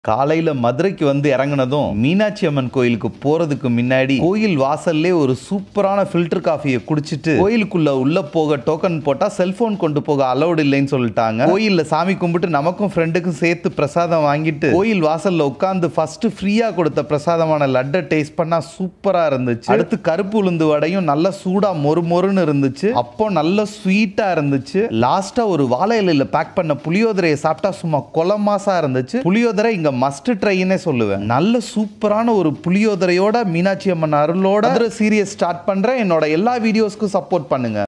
காலையில மதுரைக்கு வந்து இறங்குனதும் மீனாட்சி அம்மன் கோயிலுக்கு போறதுக்கு முன்னாடி கோயில் வாசல்லே ஒரு சூப்பரான ஃபில்டர் காஃபியை குடிச்சிட்டு கோயிலுக்குள்ள உள்ள போக டோக்கன் போட்டா செல்போன் கொண்டு போக அலௌட் இல்லைன்னு சொல்லிட்டாங்க கோயில்ல சாமி கும்பிட்டு நமக்கும் ஃப்ரெண்டுக்கும் சேர்த்து பிரசாதம் வாங்கிட்டு கோயில் வாசல்ல உட்காந்து ஃபர்ஸ்ட் ஃப்ரீயா கொடுத்த பிரசாதமான லட்டை டேஸ்ட் பண்ணா சூப்பரா இருந்துச்சு அடுத்து கருப்பு உளுந்து வடையும் நல்ல சூடா மொறு மொறுன்னு இருந்துச்சு அப்போ நல்ல ஸ்வீட்டா இருந்துச்சு லாஸ்டா ஒரு வாழை இலையில பேக் பண்ண புளியோதரையை சாப்பிட்டா சும்மா கொலமாசா இருந்துச்சு புளியோதரை இங்க மஸ்ட் ட்ரைன்னே சொல்லுவேன் நல்ல சூப்பரான ஒரு புளியோதரையோட மீனாட்சி அம்மன் அருளோட சீரியஸ் ஸ்டார்ட் பண்றேன் என்னோட எல்லா வீடியோஸ்க்கும் சப்போர்ட் பண்ணுங்க